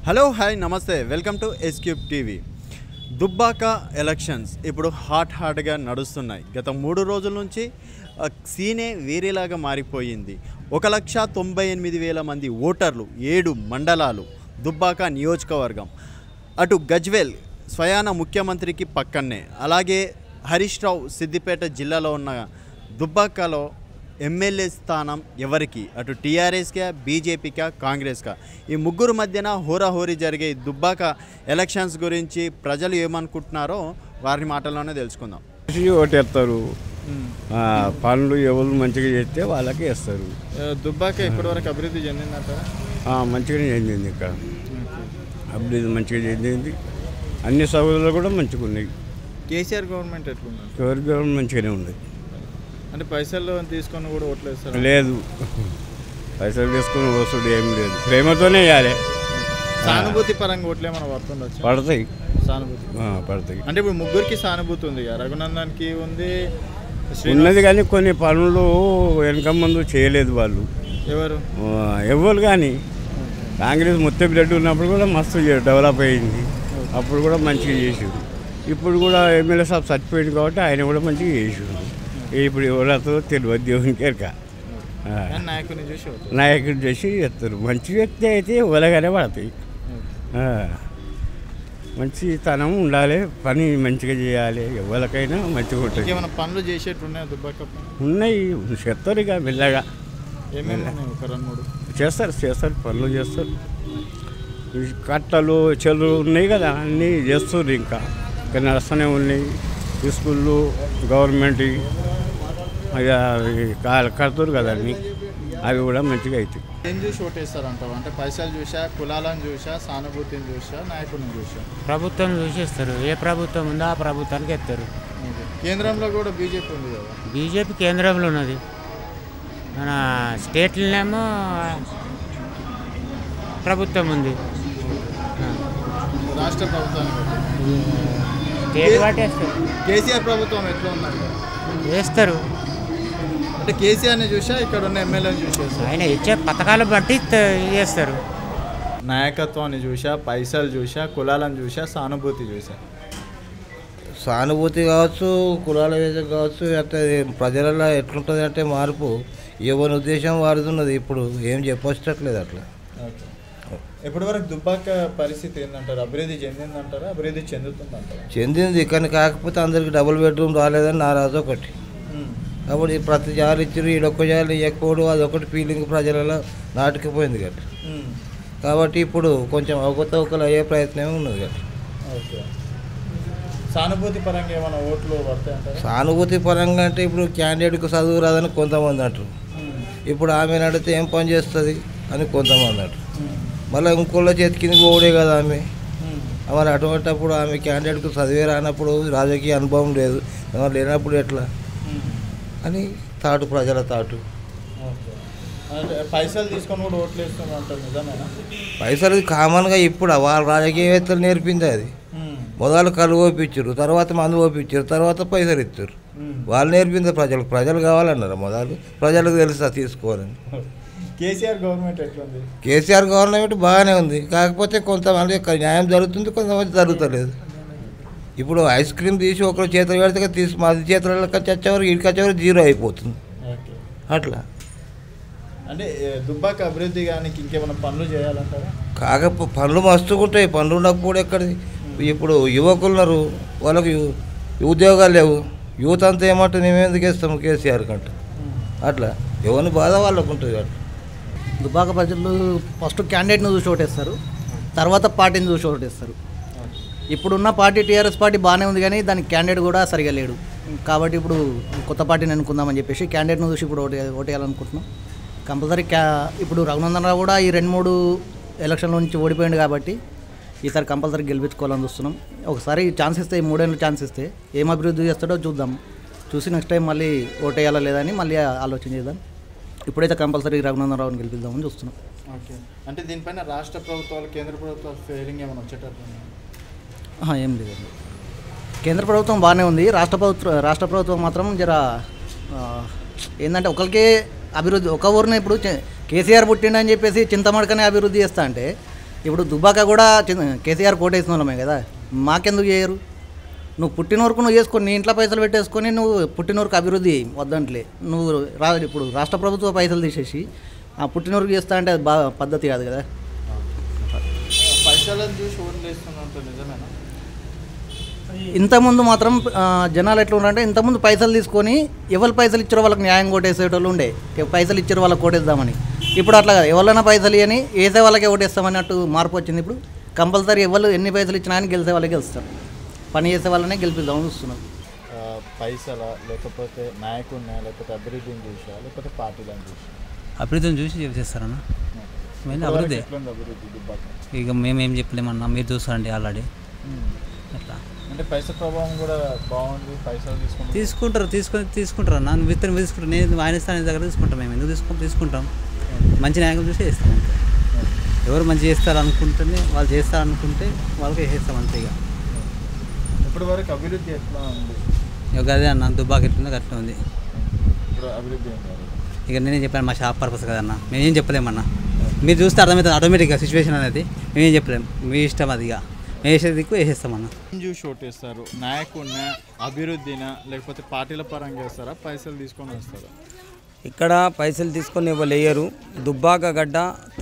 Hello hi నమస్తే welcome to S cube TV Dubbaka elections ఇప్పుడు hot హాట్గా నడుస్తున్నాయి గత మూడు రోజుల నుంచి ఆ, సీనే వేరేలాగా మారిపోయింది ఒక లక్ష తొంభై ఎనిమిది వేల మంది ఓటర్లు ఏడు మండలాలు దుబ్బాక నియోజకవర్గం అటు గజ్వెల్ స్వయాన ముఖ్యమంత్రికి పక్కనే అలాగే హరీష్ రావు సిద్దిపేట జిల్లాలో ఉన్న దుబ్బాకలో ఎమ్మెల్యే స్థానం ఎవరికి అటు టీఆర్ఎస్కా బీజేపీకా కాంగ్రెస్కా ఈ ముగ్గురు మధ్యన హోరాహోరీ జరిగే ఈ దుబ్బాక ఎలక్షన్స్ గురించి ప్రజలు ఏమనుకుంటున్నారో వారి మాటల్లోనే తెలుసుకుందాం చూసి ఓటేస్తారు ఆ, పనులు ఎవరు మంచిగా చేస్తే వాళ్ళకి వేస్తారు దుబ్బాక ఇప్పటివరకు అభివృద్ధి చెందిందంటారా ఆ, మంచిగానే చెందింది ఇక్కడ అభివృద్ధి మంచిగా చెందింది అన్ని సౌకర్యాలు కూడా మంచిగా ఉన్నాయి కేసీఆర్ గవర్నమెంట్ ఎట్లున్నారు చివరి గవర్నమెంట్ మంచిగానే ఉంది అంటే పైసలు తీసుకొని కూడా ఓట్లు వేస్తారు లేదు పైసలు తీసుకుని వస్తుడు ఏం లేదు ప్రేమతోనే వేయాలి సానుభూతి పరంగా ఓట్లు ఏమైనా పడుతుండొచ్చు పడతాయి సానుభూతి ఆ, పడతాయి అంటే ఇప్పుడు ముగ్గురికి సానుభూతి ఉంది కదా రఘునందన్కి ఉంది శ్రీనివాస్- ఉన్నది కానీ కొన్ని పనులు వెనక ముందు చేయలేదు వాళ్ళు ఎవరు ఆ, ఎవరు కానీ కాంగ్రెస్ మొత్తం బ్లడ్ ఉన్నప్పుడు కూడా మస్తు చే- డెవలప్ అయింది అప్పుడు కూడా మంచిగా చేసాడు ఇప్పుడు కూడా ఎమ్మెల్యే సాబ్ చచ్చిపోయింది కాబట్టి ఆయన కూడా మంచిగా చేసాడు ఇప్పుడు ఎవరితో తెలియదు దేవునికి ఎరక ఆ, కానీ నాయకుని చూసి ఓట్లు నాయకుడు చేసి చేస్తారు మంచి వ్యక్తి అయితే ఎవరిగానే పడతాయి ఆ, మంచితనం ఉండాలి పని మంచిగా చేయాలి ఎవరికైనా మంచిగా ఉంటుంది ఇంకేమైనా పనులు చేసేట్టు ఉన్నాయా దుబ్బాక పైన? ఉన్నాయి చెప్తారు ఇక మెల్లగా ఏమేమి ఉన్నాయి ఒక రెండు మూడు చేస్తారు చేస్తారు పనులు చేస్తారు ఈ కట్టలు చెల్లు ఉన్నాయి కదా అన్నీ చేస్తారు ఇంకా ఇంకా నడుస్తూనే ఉన్నాయి ఈ స్కూళ్ళు గవర్నమెంట్ ఇక అవి కా- కడతారు కదా అన్నీ అవి కూడా మంచిగా అవుతాయి ఏం చూసి ఓటేస్తారంటావు అంటే పైసలు చూసా కులాలను చూసా సానుభూతిని చూసా నాయకుడిని చూసా ప్రభుత్వం చూసేస్తారు ఏ ప్రభుత్వం ఉందో ఆ ప్రభుత్వానికి ఎత్తారు కేంద్రంలో కూడా బీజేపీ ఉంది కదా బీజేపీ కేంద్రంలో ఉన్నది మన స్టేట్లనేమో ప్రభుత్వం ఉంది ఆ. రాష్ట్ర ప్రభుత్వానికి ఓటు. స్టేట్ వాటి వేస్తారు కేసీఆర్ ప్రభుత్వం ఎట్లా ఉందండి వేస్తారు అంటే కేసీఆర్ని చూసా ఇక్కడ ఉన్న ఎమ్మెల్యేని చూసేసా ఆయన ఇచ్చే పథకాలు బట్టి ఇత్త- వేస్తారు నాయకత్వాన్ని చూసా పైసలు చూసా కులాలను చూసా సానుభూతి చూసా సానుభూతి కావచ్చు కులాల వేదం కావచ్చు అంటే ప్రజలలో ఎట్లుంటుంది అంటే మార్పు ఎవరి ఉద్దేశం వారిది ఉన్నది ఇప్పుడు ఏం చెప్పొచ్చట్లేదు అట్లా ఓకే ఇప్పటి వరకు దుబ్బాక పరిస్థితి ఏంటంటారు అభివృద్ధి చెందిందంటారా అభివృద్ధి చెందుతుందంటారా చెందింది కానీ కాకపోతే అందరికి డబుల్ బెడ్రూమ్ రాలేదని నా రాజు ఒకటి కాబట్టి ప్రతి జాలు ఇచ్చారు ఈడొక్క జాలు ఇవ్వకపోవడం అదొకటి ఫీలింగ్ ప్రజలలో నాటుకుపోయింది కదా కాబట్టి ఇప్పుడు కొంచెం అవకతవకలు అయ్యే ప్రయత్నమే ఉన్నది కదా ఓకే సానుభూతి పరంగా ఏమైనా ఓట్లు పడతాయంటారా సానుభూతి పరంగా అంటే ఇప్పుడు క్యాండిడేట్కు చదువు రాదని కొంతమంది అంటారు ఇప్పుడు ఆమె నడితే ఏం పని చేస్తుంది అని కొంతమంది అంటారు మళ్ళీ ఇంకోళ్ళ చేతి కింద పోవడే కదా ఆమె మరి అటువంటిప్పుడు ఆమె క్యాండిడేట్కు చదివే రానప్పుడు రాజకీయ అనుభవం లేదు మరి లేనప్పుడు ఎట్లా అని తాటు ప్రజల తాటు ఓకే అంటే పైసలు తీసుకొని కూడా ఓట్లు వేస్తున్నారు నిజమేనా పైసలు కామన్గా ఇప్పుడు వాళ్ళ రాజకీయవేత్తలు నేర్పింది అది మొదలు కళ్ళు ఓపించారు తర్వాత మందు ఓపించారు తర్వాత పైసలు ఇచ్చారు వాళ్ళు నేర్పింది ప్రజలకు ప్రజలు కావాలన్నారు మొదలు ప్రజలకు తెలుసా తీసుకోవాలని కేసీఆర్ గవర్నమెంట్ ఎట్లుంది కేసీఆర్ గవర్నమెంట్ బాగానే ఉంది కాకపోతే కొంతమంది యొక్క న్యాయం జరుగుతుంది కొంతమంది జరుగుతలేదు ఇప్పుడు ఐస్ క్రీమ్ తీసి ఒకరు చేతులు పెడితే తీసి మది చేతులకు వచ్చేవారు ఇడికి వచ్చేవారు జీరో అయిపోతుంది ఓకే అట్లా అంటే ఏ, దుబ్బాక అభివృద్ధి కానీ ఇంకేమైనా పనులు చేయాలంటారా కాకపో పనులు మస్తుగా ఉంటాయి పనులు ఉండకపోతే ఎక్కడిది ఇప్పుడు యువకులు ఉన్నారు వాళ్ళకి యు- ఉద్యోగాలు లేవు యూత్ అంతా ఏమంటే మేము ఎందుకు వేస్తాము కేసీఆర్ కంట అట్లా ఎవరిని బాధ వాళ్ళకు ఉంటుంది అట్లా దుబ్బాక ప్రజలు ఫస్ట్ క్యాండిడేట్ని చూసి ఓటేస్తారు తర్వాత పార్టీని చూసి ఓటేస్తారు ఇప్పుడున్న పార్టీ టీఆర్ఎస్ పార్టీ బాగానే ఉంది కానీ దానికి క్యాండిడేట్ కూడా సరిగా లేడు కాబట్టి ఇప్పుడు కొత్త పార్టీని అనుకుందామని చెప్పేసి క్యాండిడేట్ని చూసి ఇప్పుడు ఓటే ఓటేయాలనుకుంటున్నాం కంపల్సరీ క్యా ఇప్పుడు రఘునందన్ రావు కూడా ఈ రెండు మూడు ఎలక్షన్ల నుంచి ఓడిపోయింది కాబట్టి ఈసారి కంపల్సరీ గెలిపించుకోవాలని చూస్తున్నాం ఒకసారి ఛాన్స్ ఇస్తే ఈ మూడేళ్ళు ఛాన్స్ ఇస్తే ఏం అభివృద్ధి చేస్తాడో చూద్దాం చూసి నెక్స్ట్ టైం మళ్ళీ ఓటేయాలా లేదా అని మళ్ళీ ఆలోచన చేద్దాం ఇప్పుడైతే కంపల్సరీ రఘునందన్ రావుని గెలిపిద్దామని చూస్తున్నాం ఓకే అంటే దీనిపైన రాష్ట్ర ప్రభుత్వాలు కేంద్ర ప్రభుత్వాలు ఫెయిలింగ్ ఏమైనా వచ్చేటట్టు ఉందా? ఆహా, ఏం లేదండి కేంద్ర ప్రభుత్వం బాగానే ఉంది రాష్ట్ర ప్రభుత్వం రాష్ట్ర ప్రభుత్వం మాత్రం జర ఆ, ఏంటంటే ఒకరికే అభివృద్ధి ఒక ఊరిని ఇప్పుడు చె- కేసీఆర్ పుట్టిండని చెప్పేసి చింతమడకనే అభివృద్ధి చేస్తా అంటే ఇప్పుడు దుబ్బాక కూడా చిన్న- కేసీఆర్ కోటేసిన వాళ్ళమే కదా మాకెందుకు చేయరు నువ్వు పుట్టిన వరకు నువ్వు చేసుకొని నీ ఇంట్లో పైసలు పెట్టేసుకొని నువ్వు పుట్టిన వరకు అభివృద్ధి చేయి, వద్దంట్లే నువ్వు రా ఇప్పుడు రాష్ట్ర ప్రభుత్వ పైసలు తీసేసి ఆ పుట్టిన వరకు చేస్తా అంటే అది బాగా పద్ధతి కాదు కదా పైసలను చూసి ఓట్లు వేస్తున్నట్టు నిజమేనా ఇంతకుముందు మాత్రం ఆ, జనాలు ఎట్లా ఉన్నారంటే ఇంతకుముందు పైసలు తీసుకొని ఎవరు పైసలు ఇచ్చారో వాళ్ళకి న్యాయం కొట్టేసేటోళ్ళు ఉండే ఎ- పైసలు ఇచ్చారో వాళ్ళకి కొట్టేద్దామని ఇప్పుడు అట్లా కాదు ఎవరైనా పైసలు ఇవ్వని వేసే వాళ్ళకే ఓటేస్తామన్నట్టు మార్పు వచ్చింది ఇప్పుడు కంపల్సరీ ఎవరు ఎన్ని పైసలు ఇచ్చినా అని గెలిచే వాళ్ళకి గెలుస్తారు పని చేసే వాళ్ళనే గెలిపిద్దామని చూస్తున్నాం పైసల లేకపోతే నాయకుడిని లేకపోతే అభివృద్ధిని చూసా లేకపోతే పార్టీలను చూసా అభివృద్ధిని చూసి చేస్తారన్న మెయిన్ అభివృద్ధి ఎట్లుంది అభివృద్ధి దుబ్బాక ఇక మేము ఏం చెప్పలేమన్నా మీరు చూస్తారండి ఆల్రెడీ అట్లా అంటే పైసల ప్రభావం కూడా బాగుంది పైసలు తీసుకుంటే తీసుకుంటారు తీసుకొని తీసుకుంటారు అన్న నువ్వు ఇతను తీసుకుంటారు నేను ఆయన ఇస్తాను దగ్గర తీసుకుంటాం మేము ఎందుకు తీసుకుంటాం తీసుకుంటాం మంచి న్యాయం చూసి చేస్తాం అంతే ఎవరు మంచి చేస్తారు అనుకుంటేనే వాళ్ళు చేస్తారు అనుకుంటే వాళ్ళకి వేసేస్తాం అంతే ఇక ఇప్పటి వరకు అభివృద్ధి ఎట్లా ఉంది ఇక అదే అన్న దుబ్బాకి ఎట్లుందో అట్లా ఉంది ఇప్పుడు అభివృద్ధి ఏం కాదు ఇక నేనే చెప్పాను మా షాప్ పర్పస్ కదన్న మేమేం చెప్పలేమన్నా మీరు చూస్తే అర్థమవుతుంది ఆటోమేటిక్గా సిచ్యువేషన్ అనేది మేమేం చెప్పలేము మీ ఇష్టం అది ఇక మేము వేసే దిక్కు వేసేస్తామన్నా చూసి ఓటేస్తారు నాయకుడిన అభివృద్ధిన లేకపోతే పార్టీల పరంగా వేస్తారా పైసలు తీసుకొని వస్తారా ఇక్కడ పైసలు తీసుకొని ఎవరు లేయరు దుబ్బాక గడ్డ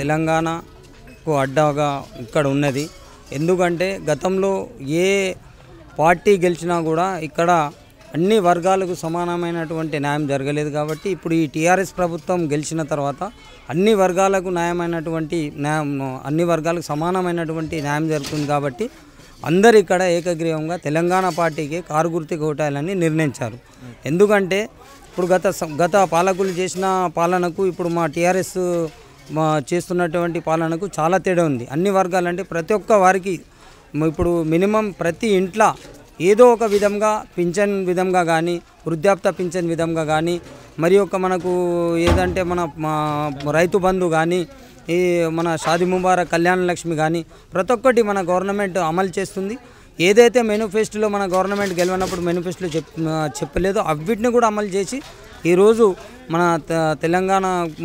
తెలంగాణకు అడ్డాగా ఇక్కడ ఉన్నది ఎందుకంటే గతంలో ఏ పార్టీ గెలిచినా కూడా ఇక్కడ అన్ని వర్గాలకు సమానమైనటువంటి న్యాయం జరగలేదు కాబట్టి ఇప్పుడు ఈ టీఆర్ఎస్ ప్రభుత్వం గెలిచిన తర్వాత అన్ని వర్గాలకు న్యాయమైనటువంటి న్యాయం అన్ని వర్గాలకు సమానమైనటువంటి న్యాయం జరుగుతుంది కాబట్టి అందరు ఇక్కడ ఏకగ్రీవంగా తెలంగాణ పార్టీకి కారు గుర్తు కోటాలని నిర్ణయించారు ఎందుకంటే ఇప్పుడు గత సం- గత పాలకులు చేసిన పాలనకు ఇప్పుడు మా టీఆర్ఎస్ మా చేస్తున్నటువంటి పాలనకు చాలా తేడా ఉంది అన్ని వర్గాలంటే ప్రతి ఒక్క వారికి మ- ఇప్పుడు మినిమం ప్రతి ఇంట్లో ఏదో ఒక విధంగా పింఛన్ విధంగా కానీ వృద్ధాప్త పింఛన్ విధంగా కానీ మరి ఒక మనకు ఏదంటే మన మా రైతు బంధు కానీ ఈ మన షాది ముబారక్ కళ్యాణ లక్ష్మి కానీ ప్రతి ఒక్కటి మన గవర్నమెంట్ అమలు చేస్తుంది ఏదైతే మేనిఫెస్టోలో మన గవర్నమెంట్ గెలవనప్పుడు మేనిఫెస్టోలో చెప్ చెప్పలేదో అవిటిని కూడా అమలు చేసి ఈరోజు మన త- తెలంగాణ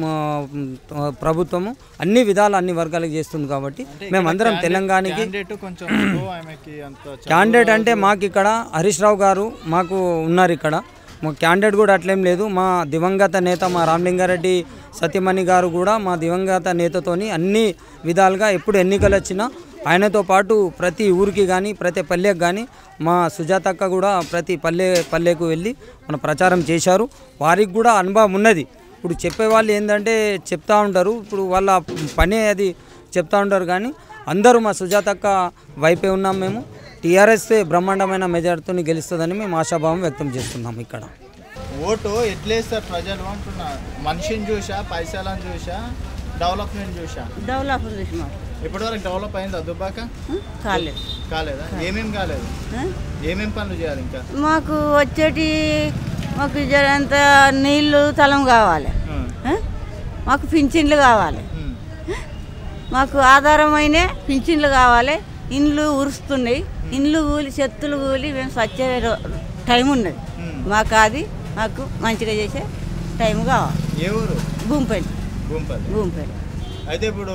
మ, ప్రభుత్వము అన్ని విధాలు అన్ని వర్గాలకు చేస్తుంది కాబట్టి మేమందరం తెలంగాణకి క్యాండిడేట్ కొంచెం slow ఆమెకి అంత చ- క్యాండిడేట్ అంటే మాకు ఇక్కడ హరీష్ రావు గారు మాకు ఉన్నారు ఇక్కడ మా క్యాండిడేట్ కూడా అట్లేం లేదు మా దివంగత నేత మా రామలింగారెడ్డి సత్యమణి గారు కూడా మా దివంగత నేతతోని అన్ని విధాలుగా ఎప్పుడు ఎన్నికలు వచ్చినా ఆయనతో పాటు ప్రతి ఊరికి కానీ ప్రతి పల్లెకి కానీ మా సుజాతక్క కూడా ప్రతి పల్లె పల్లెకు వెళ్ళి మన ప్రచారం చేశారు వారికి కూడా అనుభవం ఉన్నది ఇప్పుడు చెప్పేవాళ్ళు ఏంటంటే చెప్తా ఉంటారు ఇప్పుడు వాళ్ళ పని అది చెప్తా ఉంటారు కానీ అందరూ మా సుజాతక్క వైపే ఉన్నాం మేము టీఆర్ఎస్ బ్రహ్మాండమైన మెజార్టీతో గెలుస్తుందని మేము ఆశాభావం వ్యక్తం చేస్తున్నాం ఇక్కడ ఓటు ఎట్లేస్తారు ప్రజలు అంటున్నా మనిషిని చూసా పైసలను చూసా డెవలప్మెంట్ చూసా డెవలప్ చేసి మాకు ఇప్పటి వరకు డెవలప్ అయిందా దుబ్బాక కాలేదు కాలేదా ఏమేం కాలేదు ఏమేం పనులు చేయాలి ఇంకా మాకు వచ్చేటి మాకు జరంత నీళ్ళు తలం కావాలి ఉమ్, ఆ? మాకు పింఛన్లు కావాలి ఉమ్. మాకు ఆధారమైన పింఛన్లు కావాలి ఇండ్లు ఉరుస్తున్నాయి ఇండ్లు కూలి చెత్తులు కూలి మేము సచ్చే రో- టైం ఉన్నది మాకు అది మాకు మంచిగా చేసే టైం కావాలి ఏ ఊరు భూమిపల్లి భూంపల్లి భూమిపల్లి అయితే ఇప్పుడు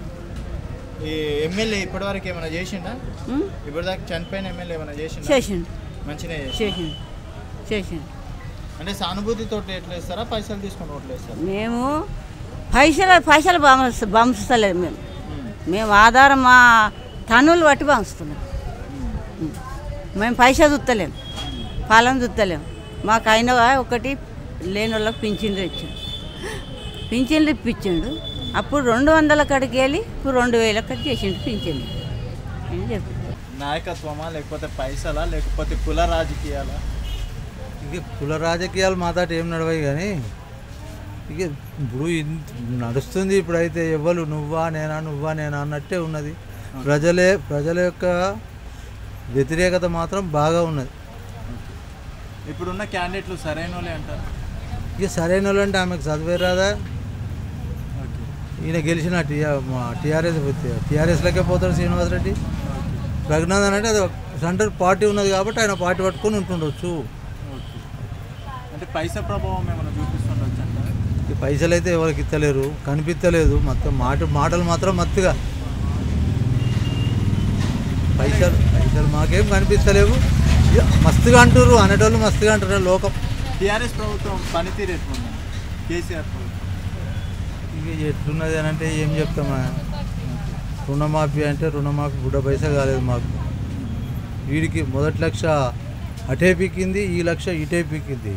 ఈ ఎమ్మెల్యే ఇప్పటివరకు ఏమైనా చేసిండా ఉమ్? ఇప్పటిదాకా చనిపోయిన ఎమ్మెల్యే ఏమైనా చేసిండా చేసిండు మంచిగా చేసిండు చేసిండు అంటే సానుభూతితో ఎట్లా ఇస్తారా పైసలు తీసుకొని ఓట్లు వేస్తారా మేము పైసలు పైసలు పంప పంపిస్తలేదు మేము మేము ఆధారం మా తనులు బట్టి పంచుతున్నాం మేము పైసా చూస్తలేం పాలన చూస్తలేం మాకు అయిన ఒకటి లేని వాళ్ళకి పింఛన్లు ఇచ్చిండు పింఛన్లు ఇప్పించిండు అప్పుడు రెండు వందల కడికి వెళ్ళి ఇప్పుడు రెండు వేల కడికి చేసిండు పింఛన్లు అని చెప్తాను నాయకత్వమా లేకపోతే పైసలా లేకపోతే కుల రాజకీయాలా ఇక కుల రాజకీయాలు మాతాట ఏం నడవాయి కానీ ఇక ఇప్పుడు ఇంత నడుస్తుంది ఇప్పుడైతే ఎవరు నువ్వా నేనా నువ్వా నేనా అన్నట్టే ఉన్నది ప్రజలే ప్రజల యొక్క వ్యతిరేకత మాత్రం బాగా ఉన్నది ఇప్పుడున్న క్యాండిడేట్లు సరైన వాళ్ళే అంటారు ఇక సరైన వాళ్ళు అంటే ఆమెకు చదివే రాదా ఈయన గెలిచిన టీఆర్ మా టీఆర్ఎస్ టీఆర్ఎస్లోకే పోతాడు శ్రీనివాసరెడ్డి ప్రజ్ఞానందన్ అంటే అది సెంటర్ పార్టీ ఉన్నది కాబట్టి ఆయన పార్టీ పట్టుకొని ఉంటుండొచ్చు అంటే పైసా ప్రభావం ఏమైనా చూపిస్తుండొచ్చు అంటారు ఈ పైసలు అయితే ఎవరికి ఇస్తలేరు కనిపించలేదు మొత్తం మాట మాటలు మాత్రం మత్తుగా పైసలు పైసలు మాకేం కనిపిస్తలేవు ఇక మస్తుగా అంటారు అనేటోళ్ళు మస్తుగా అంటారు లోకం టీఆర్ఎస్ ప్రభుత్వం పనితీరు ఎట్లుంది కేసీఆర్ ప్రభుత్వం ఇక ఎట్లున్నది అని అంటే ఏం చెప్తామా రుణమాఫీ అంటే రుణమాఫీ బుడ్డ పైసా కాలేదు మాకు వీడికి మొదటి లక్ష అటే పీకింది ఈ లక్ష ఇటే పీకింది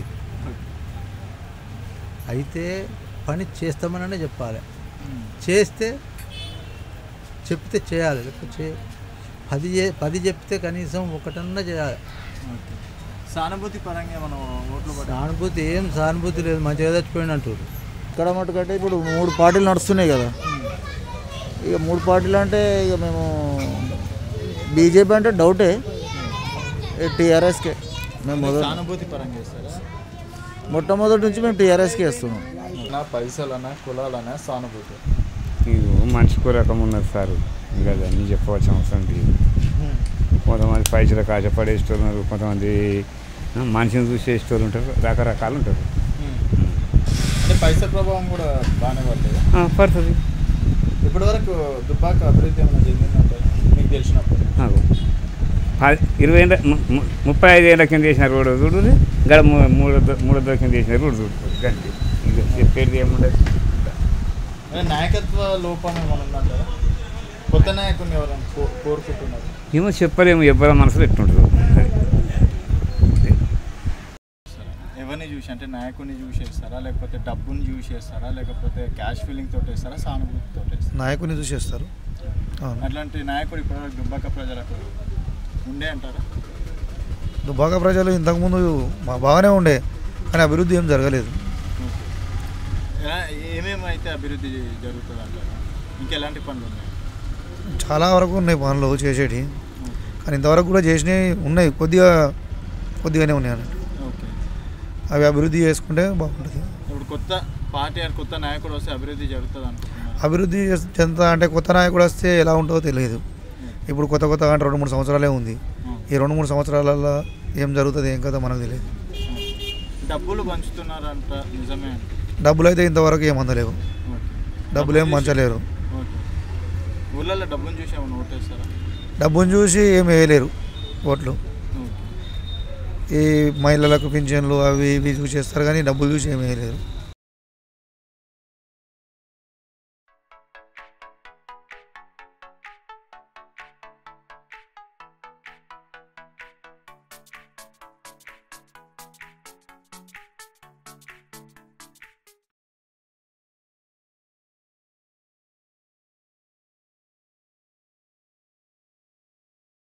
అయితే పని చేస్తామననే చెప్పాలి చేస్తే చెప్తే చేయాలి లేకపోతే చే పది చే పది చెప్తే కనీసం ఒకటన్నా చేయాలి సానుభూతి పరంగా మనం ఓట్లు పడ్డా సానుభూతి ఏం సానుభూతి లేదు మంచిగా చచ్చిపోయిన అంటారు ఇక్కడ మటుకంటే ఇప్పుడు మూడు పార్టీలు నడుస్తున్నాయి కదా ఇక మూడు పార్టీలు అంటే ఇక మేము బీజేపీ అంటే డౌటే టీఆర్ఎస్కే మేము మొదటి సానుభూతి పరంగా ఇస్తారా మొట్టమొదటి నుంచి మేము టీఆర్ఎస్కే వేస్తున్నాం నా పైసలనా కులాలనా సానుభూతి ఇది మనిషికి రకం ఉన్నది సార్ ఇంకా అన్నీ చెప్పవలసిన అవసరం లేదు కొంతమంది పైసలు కాశపడేసేటోళ్ళు ఉన్నారు కొంతమంది ఆ, మనిషిని చూసేసేటోళ్ళు ఉంటారు రకరకాలు ఉంటారు అంటే పైసల ప్రభావం కూడా బాగానే పడుతుంది ఆ, పడుతుంది ఇప్పటి వరకు దుబ్బాక అభివృద్ధి ఏమైనా చెందిందంటే మీకు తెలిసినప్పుడు నాకు పది ఇరవై ఏళ్ళ ము- ము- ముప్పై ఐదు ఏళ్ళ కింద చేసిన రోడ్డు చూడు గడ మూ- మూడు దో- మూడు రోజుల కింద చేసిన రోడ్డు చూడు గంటే ఇంకా చెప్పేది ఏముండదు అంటే నాయకత్వ లోపం ఏమైనా ఉందంటారా కొత్త నాయకుడిని ఎవరైనా కో- కోరుకుంటున్నారు ఏమో చెప్పలేము ఎవరి మనసులో ఎట్టుంటుందో ఎవరిని చూసి అంటే నాయకుడిని చూసి వేస్తారా లేకపోతే డబ్బుని చూసి వేస్తారా లేకపోతే క్యాష్ ఫీలింగ్ తోటి వేస్తారా సానుభూతి తోటి వేస్తారా నాయకుని చూసేస్తారు అవును అట్లాంటి నాయకుడు ఇప్పటివరకు దుబ్బాక ప్రజలకు ఉండే అంటారా దుబ్బాక ప్రజలు ఇంతకుముందు మా బాగానే ఉండే కానీ అభివృద్ధి ఏం జరగలేదు ఎలా- ఏమేమి అయితే అభివృద్ధి జరుగుతుంది అంటారా ఇంకెలాంటి పనులు ఉన్నాయి చాలా వరకు ఉన్నాయి పనులు చేసేటి కానీ ఇంతవరకు కూడా చేసినవి ఉన్నాయి కొద్దిగా కొద్దిగానే ఉన్నాయి అన్నట్టు ఓకే అవి అభివృద్ధి చేసుకుంటే బాగుంటుంది ఇప్పుడు కొత్త పార్టీ ఆర్ కొత్త నాయకుడు వస్తే అభివృద్ధి జరుగుతుంది అనుకుంటున్నారు అభివృద్ధి చెందుతా అంటే కొత్త నాయకుడు వస్తే ఎలా ఉంటుందో తెలియదు ఇప్పుడు కొత్త కొత్త అంటే రెండు మూడు సంవత్సరాలే ఉంది ఈ రెండు మూడు సంవత్సరాలలో ఏం జరుగుతుంది ఏం కదా మనకు తెలియదు డబ్బులు పంచుతున్నారంట నిజమే డబ్బులు అయితే ఇంతవరకు ఏం అందలేవు ఓకే. డబ్బులు ఏం పంచలేరు ఓకే ఊళ్ళల్లో డబ్బును చూసి ఏమైనా ఓటేస్తారా డబ్బును చూసి ఏం వేయలేరు ఓట్లు ఓకే. ఈ మహిళలకు పింఛన్లు అవి ఇవి చూసేస్తారు కానీ డబ్బులు చూసి ఏం వేయలేరు